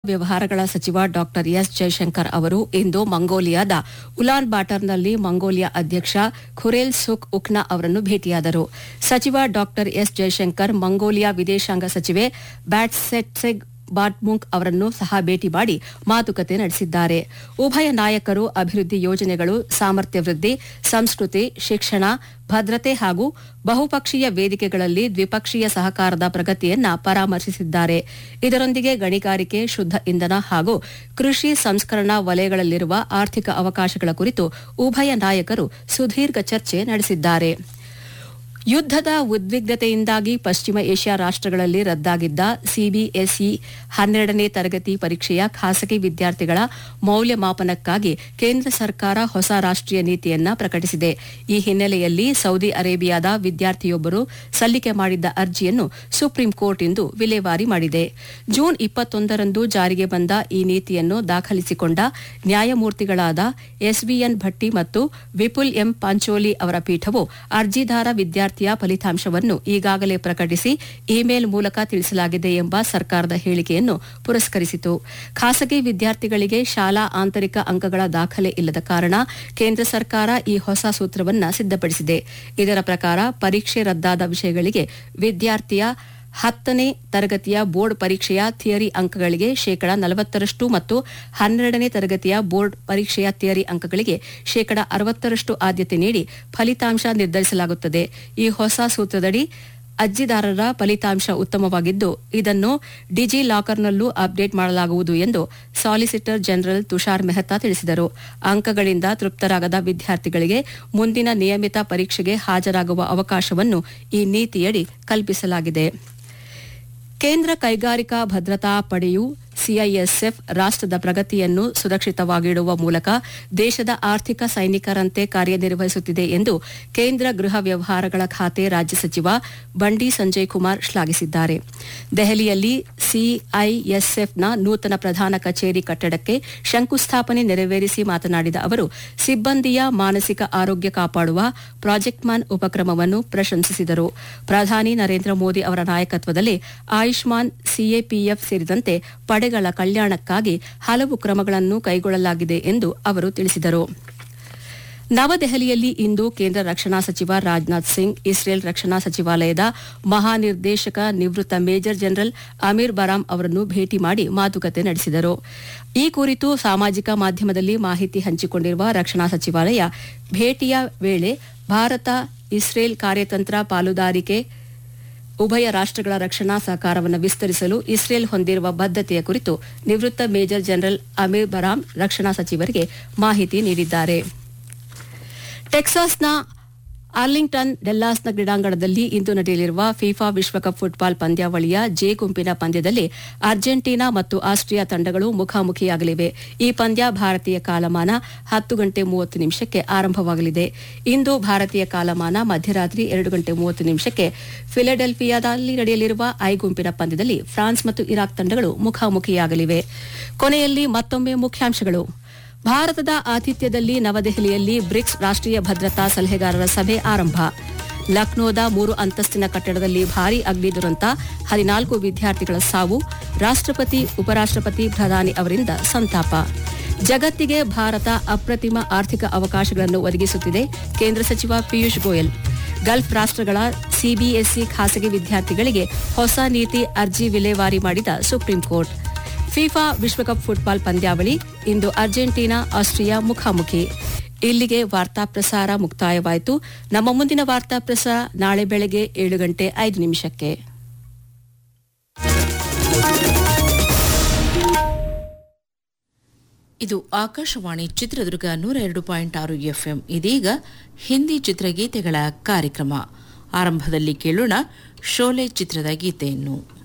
ವ್ಯವಹಾರಗಳ ಸಚಿವ ಡಾ ಎಸ್ ಜಯಶಂಕರ್ ಅವರು ಇಂದು ಮಂಗೋಲಿಯಾದ ಉಲಾನ್ ಬಾಟರ್ನಲ್ಲಿ ಮಂಗೋಲಿಯಾ ಅಧ್ಯಕ್ಷ ಖುರೇಲ್ ಸುಕ್ ಉಕ್ನಾ ಅವರನ್ನು ಭೇಟಿಯಾದರು ಸಚಿವ ಡಾ ಎಸ್ ಜಯಶಂಕರ್ ಮಂಗೋಲಿಯಾ ವಿದೇಶಾಂಗ ಸಚಿವೆ ಬ್ಯಾಟ್ಸೆಟ್ಸೆಗ್ ಬಾಟ್ಮುಂಕ್ ಅವರನ್ನು ಸಹ ಭೇಟಿ ಮಾಡಿ ಮಾತುಕತೆ ನಡೆಸಿದ್ದಾರೆ ಉಭಯ ನಾಯಕರು ಅಭಿವೃದ್ಧಿ ಯೋಜನೆಗಳು ಸಾಮರ್ಥ್ಯ ವೃದ್ಧಿ ಸಂಸ್ಕೃತಿ ಶಿಕ್ಷಣ ಭದ್ರತೆ ಹಾಗೂ ಬಹುಪಕ್ಷೀಯ ವೇದಿಕೆಗಳಲ್ಲಿ ದ್ವಿಪಕ್ಷೀಯ ಸಹಕಾರದ ಪ್ರಗತಿಯನ್ನ ಪರಾಮರ್ಶಿಸಿದ್ದಾರೆ ಇದರೊಂದಿಗೆ ಗಣಿಗಾರಿಕೆ ಶುದ್ಧ ಇಂಧನ ಹಾಗೂ ಕೃಷಿ ಸಂಸ್ಕರಣಾ ವಲಯಗಳಲ್ಲಿರುವ ಆರ್ಥಿಕ ಅವಕಾಶಗಳ ಕುರಿತು ಉಭಯ ನಾಯಕರು ಸುದೀರ್ಘ ಚರ್ಚೆ ನಡೆಸಿದ್ದಾರೆ ಯುದ್ದದ ಉದ್ವಿಗ್ನತೆಯಿಂದಾಗಿ ಪಶ್ಚಿಮ ಏಷ್ಯಾ ರಾಷ್ಟಗಳಲ್ಲಿ ರದ್ದಾಗಿದ್ದ ಸಿಬಿಎಸ್ಇ ಹನ್ನೆರಡನೇ ತರಗತಿ ಪರೀಕ್ಷೆಯ ಖಾಸಗಿ ವಿದ್ಯಾರ್ಥಿಗಳ ಮೌಲ್ಯಮಾಪನಕ್ಕಾಗಿ ಕೇಂದ್ರ ಸರ್ಕಾರ ಹೊಸ ರಾಷ್ಟೀಯ ನೀತಿಯನ್ನ ಪ್ರಕಟಿಸಿದೆ ಈ ಹಿನ್ನೆಲೆಯಲ್ಲಿ ಸೌದಿ ಅರೇಬಿಯಾದ ವಿದ್ಯಾರ್ಥಿಯೊಬ್ಬರು ಸಲ್ಲಿಕೆ ಮಾಡಿದ್ದ ಅರ್ಜಿಯನ್ನು ಸುಪ್ರೀಂ ಕೋರ್ಟ್ ಇಂದು ವಿಲೇವಾರಿ ಮಾಡಿದೆ ಜೂನ್ ಇಪ್ಪತ್ತೊಂದರಂದು ಜಾರಿಗೆ ಬಂದ ಈ ನೀತಿಯನ್ನು ದಾಖಲಿಸಿಕೊಂಡ ನ್ಯಾಯಮೂರ್ತಿಗಳಾದ ಎಸ್ಬಿಎನ್ ಭಟ್ಟಿ ಮತ್ತು ವಿಪುಲ್ ಎಂ ಪಾಂಚೋಲಿ ಅವರ ಪೀಠವು ಅರ್ಜಿದಾರ ವಿದ್ಯಾರ್ಥಿಯ ಫಲಿತಾಂಶವನ್ನು ಈಗಾಗಲೇ ಪ್ರಕಟಿಸಿ ಇಮೇಲ್ ಮೂಲಕ ತಿಳಿಸಲಾಗಿದೆ ಎಂಬ ಸರ್ಕಾರದ ಹೇಳಿಕೆಯನ್ನು ಪುರಸ್ಕರಿಸಿತು ಖಾಸಗಿ ವಿದ್ಯಾರ್ಥಿಗಳಿಗೆ ಶಾಲಾ ಆಂತರಿಕ ಅಂಕಗಳ ದಾಖಲೆ ಇಲ್ಲದ ಕಾರಣ ಕೇಂದ್ರ ಸರ್ಕಾರ ಈ ಹೊಸ ಸೂತ್ರವನ್ನು ಸಿದ್ದಪಡಿಸಿದೆ ಇದರ ಪ್ರಕಾರ ಪರೀಕ್ಷೆ ರದ್ದಾದ ವಿಷಯಗಳಿಗೆ ವಿದ್ಯಾರ್ಥಿಯ ಹತ್ತನೇ ತರಗತಿಯ ಬೋರ್ಡ್ ಪರೀಕ್ಷೆಯ ಥಿಯರಿ ಅಂಕಗಳಿಗೆ ಶೇಕಡ ನಲವತ್ತರಷ್ಟು ಮತ್ತು ಹನ್ನೆರಡನೇ ತರಗತಿಯ ಬೋರ್ಡ್ ಪರೀಕ್ಷೆಯ ಥಿಯರಿ ಅಂಕಗಳಿಗೆ ಶೇಕಡ ಅರವತ್ತರಷ್ಟು ಆದ್ಯತೆ ನೀಡಿ ಫಲಿತಾಂಶ ನಿರ್ಧರಿಸಲಾಗುತ್ತದೆ ಈ ಹೊಸ ಸೂತ್ರದಡಿ ಅರ್ಜಿದಾರರ ಫಲಿತಾಂಶ ಉತ್ತಮವಾಗಿದ್ದು ಇದನ್ನು ಡಿಜಿ ಲಾಕರ್ನಲ್ಲೂ ಅಪ್ಡೇಟ್ ಮಾಡಲಾಗುವುದು ಎಂದು ಸಾಲಿಸಿಟರ್ ಜನರಲ್ ತುಷಾರ್ ಮೆಹ್ತಾ ತಿಳಿಸಿದರು ಅಂಕಗಳಿಂದ ತೃಪ್ತರಾಗದ ವಿದ್ಯಾರ್ಥಿಗಳಿಗೆ ಮುಂದಿನ ನಿಯಮಿತ ಪರೀಕ್ಷೆಗೆ ಹಾಜರಾಗುವ ಅವಕಾಶವನ್ನು ಈ ನೀತಿಯಡಿ ಕಲ್ಪಿಸಲಾಗಿದೆ ಕೇಂದ್ರ ಕೈಗಾರಿಕಾ ಭದ್ರತಾ ಪಡೆಯು ಸಿಐಎಸ್ಎಫ್ ರಾಷ್ಟದ ಪ್ರಗತಿಯನ್ನು ಸುರಕ್ಷಿತವಾಗಿಡುವ ಮೂಲಕ ದೇಶದ ಆರ್ಥಿಕ ಸೈನಿಕರಂತೆ ಕಾರ್ಯನಿರ್ವಹಿಸುತ್ತಿದೆ ಎಂದು ಕೇಂದ್ರ ಗೃಹ ವ್ಯವಹಾರಗಳ ಖಾತೆ ರಾಜ್ಯ ಸಚಿವ ಬಂಡಿ ಸಂಜಯ್ ಕುಮಾರ್ ಶ್ಲಾಘಿಸಿದ್ದಾರೆ ದೆಹಲಿಯಲ್ಲಿ ಸಿಐಎಸ್ಎಫ್ನ ನೂತನ ಪ್ರಧಾನ ಕಚೇರಿ ಕಟ್ಟಡಕ್ಕೆ ಶಂಕುಸ್ಥಾಪನೆ ನೆರವೇರಿಸಿ ಮಾತನಾಡಿದ ಅವರು ಸಿಬ್ಬಂದಿಯ ಮಾನಸಿಕ ಆರೋಗ್ಯ ಕಾಪಾಡುವ ಪ್ರಾಜೆಕ್ಟ್ ಮಾನ್ ಉಪಕ್ರಮವನ್ನು ಪ್ರಶಂಸಿಸಿದರು ಪ್ರಧಾನಿ ನರೇಂದ್ರ ಮೋದಿ ಅವರ ನಾಯಕತ್ವದಲ್ಲಿ ಆಯುಷ್ಮಾನ್ ಸಿಎಪಿಎಫ್ ಸೇರಿದಂತೆ ಪಡೆಗಳ ಕಲ್ಯಾಣಕ್ಕಾಗಿ ಹಲವು ಕ್ರಮಗಳನ್ನು ಕೈಗೊಳ್ಳಲಾಗಿದೆ ಎಂದು ಅವರು ತಿಳಿಸಿದರು ನವದೆಹಲಿಯಲ್ಲಿ ಇಂದು ಕೇಂದ್ರ ರಕ್ಷಣಾ ಸಚಿವ ರಾಜನಾಥ್ ಸಿಂಗ್ ಇಸ್ರೇಲ್ ರಕ್ಷಣಾ ಸಚಿವಾಲಯದ ಮಹಾನಿರ್ದೇಶಕ ನಿವೃತ್ತ ಮೇಜರ್ ಜನರಲ್ ಅಮೀರ್ ಬರಾಮ್ ಅವರನ್ನು ಭೇಟಿ ಮಾಡಿ ಮಾತುಕತೆ ನಡೆಸಿದರು ಈ ಕುರಿತು ಸಾಮಾಜಿಕ ಮಾಧ್ಯಮದಲ್ಲಿ ಮಾಹಿತಿ ಹಂಚಿಕೊಂಡಿರುವ ರಕ್ಷಣಾ ಸಚಿವಾಲಯ ಭೇಟಿಯ ವೇಳೆ ಭಾರತ ಇಸ್ರೇಲ್ ಕಾರ್ಯತಂತ್ರ ಪಾಲುದಾರಿಕೆ ಉಭಯ ರಾಷ್ಟಗಳ ರಕ್ಷಣಾ ಸಹಕಾರವನ್ನು ವಿಸ್ತರಿಸಲು ಇಸ್ರೇಲ್ ಹೊಂದಿರುವ ಬದ್ದತೆಯ ಕುರಿತು ನಿವೃತ್ತ ಮೇಜರ್ ಜನರಲ್ ಅಮೀರ್ ಬರಾಮ್ ರಕ್ಷಣಾ ಸಚಿವರಿಗೆ ಮಾಹಿತಿ ನೀಡಿದ್ದಾರೆ ಟೆಕ್ಸಾಸ್ನ ಆರ್ಲಿಂಗ್ಟನ್ ಡೆಲ್ಲಾಸ್ನ ಕ್ರೀಡಾಂಗಣದಲ್ಲಿ ಇಂದು ನಡೆಯಲಿರುವ ಫಿಫಾ ವಿಶ್ವಕಪ್ ಫುಟ್ಬಾಲ್ ಪಂದ್ಯಾವಳಿಯ ಜೆ ಗುಂಪಿನ ಪಂದ್ಯದಲ್ಲಿ ಅರ್ಜೆಂಟೀನಾ ಮತ್ತು ಆಸ್ಟ್ರಿಯಾ ತಂಡಗಳು ಮುಖಾಮುಖಿಯಾಗಲಿವೆ ಈ ಪಂದ್ಯ ಭಾರತೀಯ ಕಾಲಮಾನ ಹತ್ತು ಗಂಟೆ ಮೂವತ್ತು ನಿಮಿಷಕ್ಕೆ ಆರಂಭವಾಗಲಿದೆ ಇಂದು ಭಾರತೀಯ ಕಾಲಮಾನ ಮಧ್ಯರಾತ್ರಿ ಎರಡು ಗಂಟೆ ಮೂವತ್ತು ನಿಮಿಷಕ್ಕೆ ಫಿಲಡೆಲ್ಫಿಯಾದಲ್ಲಿ ನಡೆಯಲಿರುವ ಐ ಗುಂಪಿನ ಪಂದ್ಯದಲ್ಲಿ ಫ್ರಾನ್ಸ್ ಮತ್ತು ಇರಾಕ್ ತಂಡಗಳು ಮುಖಾಮುಖಿಯಾಗಲಿವೆ ಕೊನೆಯಲ್ಲಿ ಮತ್ತೊಮ್ಮೆ ಮುಖ್ಯಾಂಶಗಳು ಭಾರತದ ಆತಿಥ್ಯದಲ್ಲಿ ನವದೆಹಲಿಯಲ್ಲಿ ಬ್ರಿಕ್ಸ್ ರಾಷ್ಟೀಯ ಭದ್ರತಾ ಸಲಹೆಗಾರರ ಸಭೆ ಆರಂಭ ಲಕ್ನೋದ ಮೂರು ಅಂತಸ್ತಿನ ಕಟ್ಟಡದಲ್ಲಿ ಭಾರೀ ಅಗ್ನಿ ದುರಂತ ಹದಿನಾಲ್ಕು ವಿದ್ಯಾರ್ಥಿಗಳ ಸಾವು ರಾಷ್ಟಪತಿ ಉಪರಾಷ್ಟಪತಿ ಪ್ರಧಾನಿ ಅವರಿಂದ ಸಂತಾಪ ಜಗತ್ತಿಗೆ ಭಾರತ ಅಪ್ರತಿಮ ಆರ್ಥಿಕ ಅವಕಾಶಗಳನ್ನು ಒದಗಿಸುತ್ತಿದೆ ಕೇಂದ್ರ ಸಚಿವ ಪಿಯೂಷ್ ಗೋಯಲ್ ಗಲ್ಫ್ ರಾಷ್ಟಗಳ ಸಿಬಿಎಸ್ಇ ಖಾಸಗಿ ವಿದ್ಯಾರ್ಥಿಗಳಿಗೆ ಹೊಸ ನೀತಿ ಅರ್ಜಿ ವಿಲೇವಾರಿ ಮಾಡಿದ ಸುಪ್ರೀಂ ಕೋರ್ಟ್ ಫಿಫಾ ವಿಶ್ವಕಪ್ ಫುಟ್ಬಾಲ್ ಪಂದ್ಯಾವಳಿ ಇಂದು ಅರ್ಜೆಂಟೀನಾ ಆಸ್ಟ್ರಿಯಾ ಮುಖಾಮುಖಿ ಇಲ್ಲಿಗೆ ವಾರ್ತಾ ಪ್ರಸಾರ ಮುಕ್ತಾಯವಾಯಿತು ನಮ್ಮ ಮುಂದಿನ ವಾರ್ತಾ ಪ್ರಸಾರ ನಾಳೆ ಬೆಳಗ್ಗೆ ಏಳು ಗಂಟೆ ಐದು ನಿಮಿಷಕ್ಕೆ ಇದು ಆಕಾಶವಾಣಿ ಚಿತ್ರದುರ್ಗ ನೂರ ಎರಡು ಪಾಯಿಂಟ್ ಆರು ಎಫ್ಎಂ ಇದೀಗ ಹಿಂದಿ ಚಿತ್ರಗೀತೆಗಳ ಕಾರ್ಯಕ್ರಮ ಆರಂಭದಲ್ಲಿ ಕೇಳೋಣ ಶೋಲೆ ಚಿತ್ರದ ಗೀತೆಯನ್ನು